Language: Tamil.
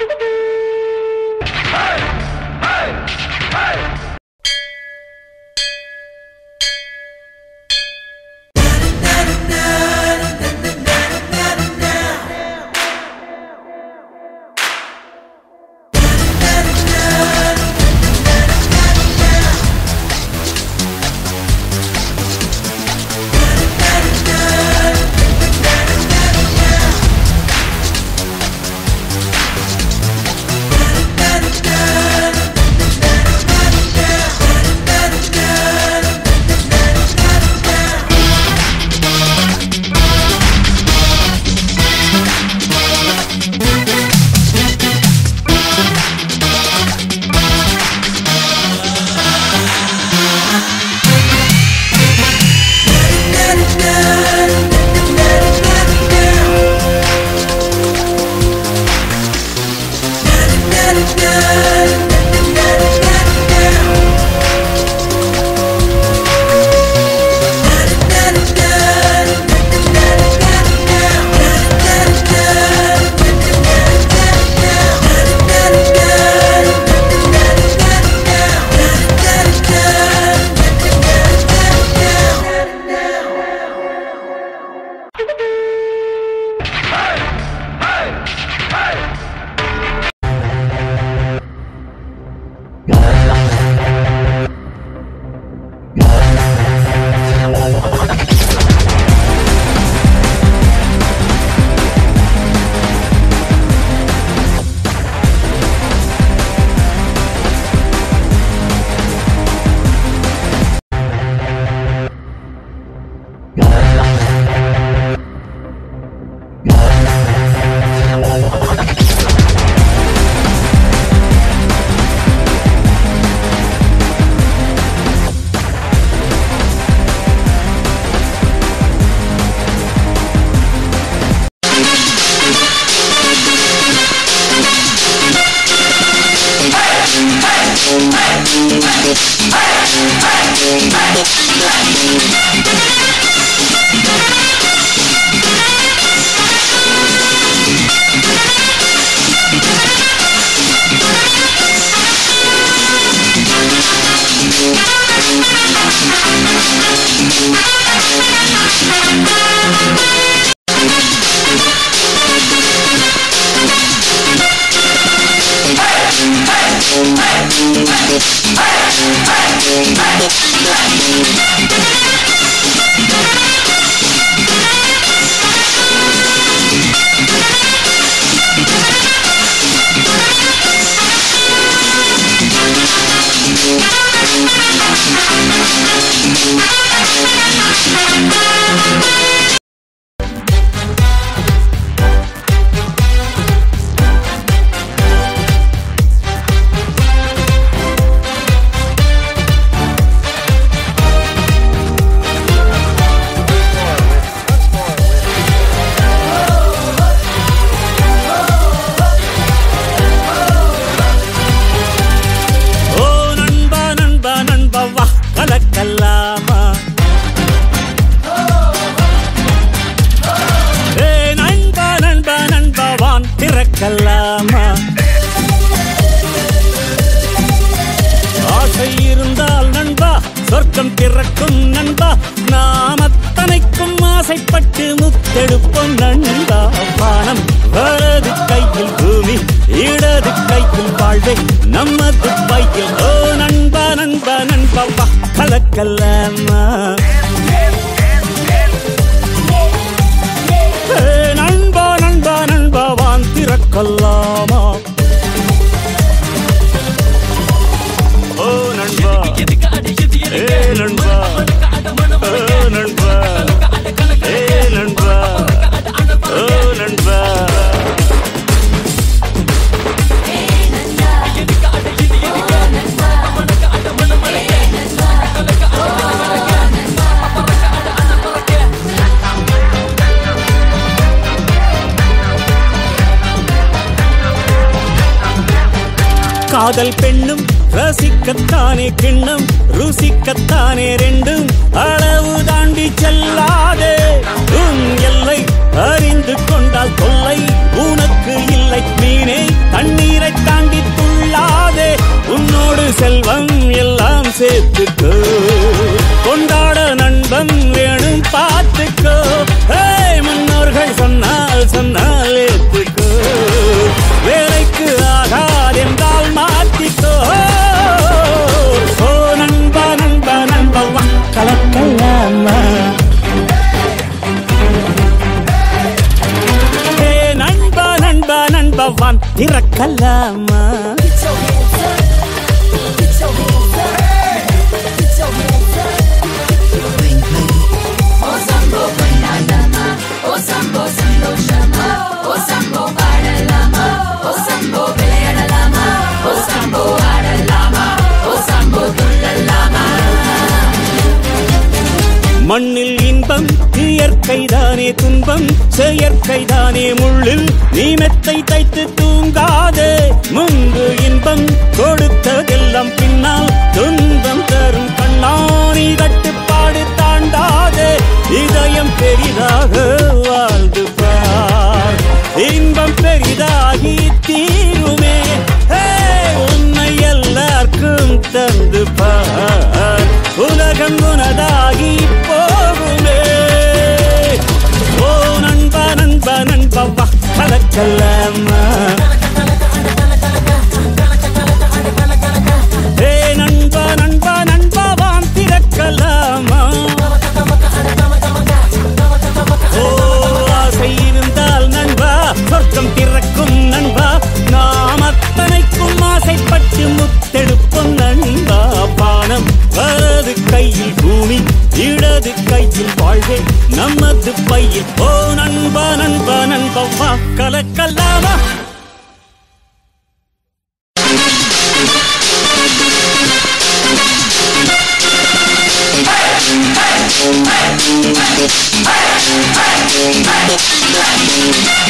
ஓ நண்பா நண்பா நண்பா வா கலக்கல்லாமா ஏ நண்பா நண்பா நண்பா வான் திறக்கல்லாமா ஆசை இருந்தால் நண்பா சொர்க்கம் திறக்கும் நண்பா நாம் அத்தனைக்கும் ஆசைப்பட்டு முத்தெடுப்போம் நண்பா வானம் வலது கையில் பூமி இடது கையில் வாழ்வை நமது பையில் ஓ நண்பா நண்பா நண்பா வா கலக்கல்லாமா ஏ, நண்பா நண்பா நண்பா வான் திறக்கல்லாமா ஓ நண்பா ஏ நண்பா ஓ நண்பா ஏ நண்பா ஓ நண்பா காதல் பெண்ணும் ரசிக்கத்தானே கிண்ணம் ருசிக்கத்தானே ரெண்டும் அளவு தாண்டி செல்லாதே உன் எல்லை அறிந்து கொண்டால் தொல்லை உனக்கு இல்லை மீனே தண்ணி ஏத்துக்கோ கொண்டாட நண்பன் வேணும் பார்த்துக்கோ ஏய் முன்னோர்கள் சொன்னால் சொன்னால் ஏத்துக்கோ வேலைக்கு ஆகாதென்றால் மாத்திக்கோ ஓ நண்பா நண்பா நண்பா வா கலக்கலாமா ஏ நண்பா நண்பா நண்பா வான் திறக்கலாமா Put your hands up. Put your hands up. Put your hands up. ఓ సంబో కొన్నాడమా ఓ సంబో సంతోషమా ఓ సంబో పాడలామా ఓ సంబో విளையாடலாமா ఓ సంబో ஆடலாமா ఓ సంబோ துள்ளலாமா மண்ணில் இன்பம் இயற்கைதானே துன்பம் செயற்கைதானே முள்ளில் நீ மெத்தை தைத்து தூங்காதே முன்பு இன்பம் கொடுத்ததெல்லாம் பின்னால் துன்பம் தரும் கண்ணாணி கட்டுப்பாடு தாண்டாதே இதயம் பெரிதாக வாழ்ந்து பார் இன்பம் பெரிதாகி தீருமே ஹே, உன்னை எல்லாருக்கும் தந்து பார் உலகம் உனதாகி போகுமே ஓ நண்பா நண்பா நண்பா வா கலக்கலாமா ஏ நண்பா நண்பா நண்பா வாம் திறக்கலாமா ஓ ஆசை இருந்தால் நண்பா சொர்க்கம் திறக்கும் நண்பா நாம் அத்தனைக்கும் ஆசைப்பட்டு முத்தெடுப்போம் நண்பா பானம் வலது கையில் பூமி இடது கையில் வாழ்வே நமது பையில் ஓ நண்பா நண்பா நண்பா வா கலக்கல்லாமா Hey!